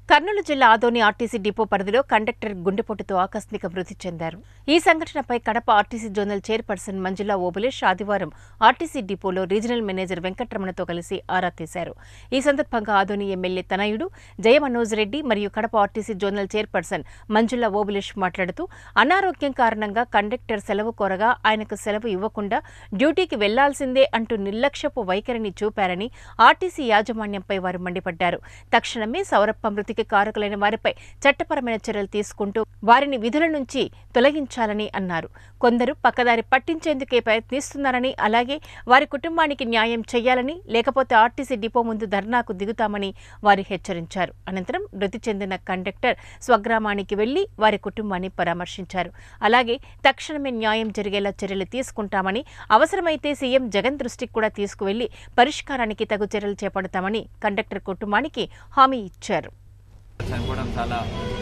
కర్నూలు జిల్లా Adoni RTC depot పరిధిలో conductor గుండెపోటుతో ఆకస్మిక మృతి చెందారు ఈ సంఘటనపై Kadapa RTC zonal chairperson Manjula Obulesh ఆదివారం ఆర్టీసీ డిపోలో రీజనల్ మేనేజర్ వెంకట్రమణతో కలిసి ఆరా తీశారు ఈ సందర్భంగా ఆదోని ఎమ్మెల్యే తనయుడు జయమనోజ్ రెడ్డి మరియు Kadapa RTC zonal chairperson Manjula Obulesh మాట్లాడుతూ అనారోగ్యం కారణంగా కండక్టర్ సెలవు కోరగా ఆయనకు సెలవు ఇవ్వకుండా డ్యూటీకి వెళ్లాల్సిందే అంటూ నిర్లక్ష్యపు వైఖరిని చూపారని ఆర్టీసీ యాజమాన్యంపై వారు మండిపడ్డారు తక్షణమే సౌరప్ప మృతికి కారకులైన వారిపై చట్టపరమైన చర్యలు తీసుకుంటూ వారిని విధుల నుంచి తొలగించాలని అన్నారు కొందరు పక్కదారి పట్టించేందుకే ప్రయత్నిస్తున్నారని అలాగే వారి కుటుంబానికి న్యాయం చేయాలని లేకపోతే ఆర్టీసీ డిపో ముందు ధర్నాకు దిగుతామని వారు హెచ్చరించారు అనంతరం మృతి చెందిన కండక్టర్ స్వగ్రామానికి వెళ్లి వారి కుటుంబాన్ని పరామర్శించారు అలాగే తక్షణమే న్యాయం జరిగేలా చర్యలు తీసుకుంటామని అవసరమైతే సీఎం జగన్ దృష్టికి కూడా తీసుకువెళ్లి పరిష్కారానికి తగు చర్యలు చేపడతామని కండక్టర్ కుటుంబానికి హామీ ఇచ్చారు చనిపోవడం చాలా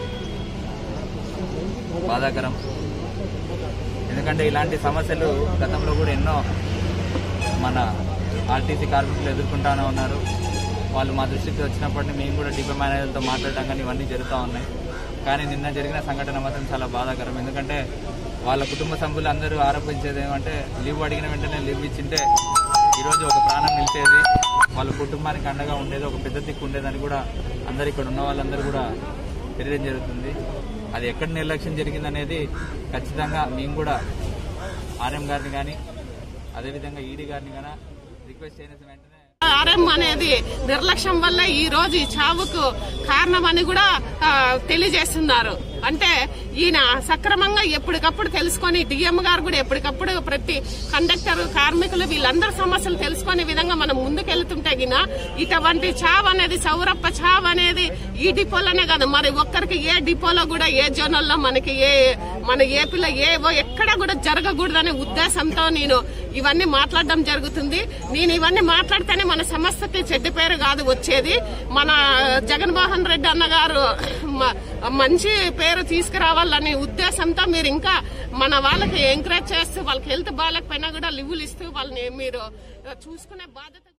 బాధాకరం ఎందుకంటే ఇలాంటి సమస్యలు గతంలో కూడా ఎన్నో మన ఆర్టీసీ కార్మికులు ఎదుర్కొంటానే ఉన్నారు వాళ్ళు మా దృష్టికి వచ్చినప్పటి నుంచి మేము కూడా డిపో మేనేజర్తో మాట్లాడడం కానీ ఇవన్నీ జరుగుతూ ఉన్నాయి కానీ నిన్న జరిగిన సంఘటన మాత్రం చాలా బాధాకరం ఎందుకంటే వాళ్ళ కుటుంబ సభ్యులు అందరూ ఆరోపించేది ఏమంటే లీవ్ అడిగిన వెంటనే లీవ్ ఇచ్చింటే ఈరోజు ఒక ప్రాణం నిలిచేది వాళ్ళ కుటుంబానికి అండగా ఉండేది ఒక పెద్ద దిక్కు ఉండేదని కూడా అందరు ఇక్కడ ఉన్న వాళ్ళందరూ కూడా తెలియడం జరుగుతుంది అది ఎక్కడ నిర్లక్ష్యం జరిగిందనేది ఖచ్చితంగా మేము కూడా ఆర్ఎం గారిని కానీ అదేవిధంగా ఈడీ గారిని కానీ రిక్వెస్ట్ చేసిన వెంటనే ఆర్ఎం అనేది నిర్లక్ష్యం వల్ల ఈ రోజు ఈ చావుకు కారణమని కూడా ఆ, తెలియజేస్తున్నారు అంటే ఈయన సక్రమంగా ఎప్పటికప్పుడు తెలుసుకొని డిఎం గారు కూడా ఎప్పటికప్పుడు ప్రతి కండక్టర్ కార్మికులు వీళ్ళందరి సమస్యలు తెలుసుకునే విధంగా మనం ముందుకెళ్తుంటే గిన ఇటువంటి చావ్ అనేది సౌరప్ప చావ్ అనేది ఈ డిపోలోనే కాదు మరి ఒక్కరికి ఏ డిపోలో కూడా ఏ జోనల్లో మనకి ఏ మన ఏపీలో ఏవో ఎక్కడ కూడా జరగకూడదనే ఉద్దేశంతో నేను ఇవన్నీ మాట్లాడడం జరుగుతుంది నేను ఇవన్నీ మాట్లాడితేనే మన సంస్థకి చెడ్డ పేరు కాదు వచ్చేది మన జగన్మోహన్ రెడ్డి అన్న గారు మ- మంచి పేరు తీసుకురావాలనే ఉద్దేశంతో మీరు ఇంకా మన వాళ్ళకి ఎంకరేజ్ చేస్తూ వాళ్ళకి హెల్త్ బాగాలేకపోయినా కూడా లివ్వులు ఇస్తూ వాళ్ళని మీరు చూసుకునే బాధ్యత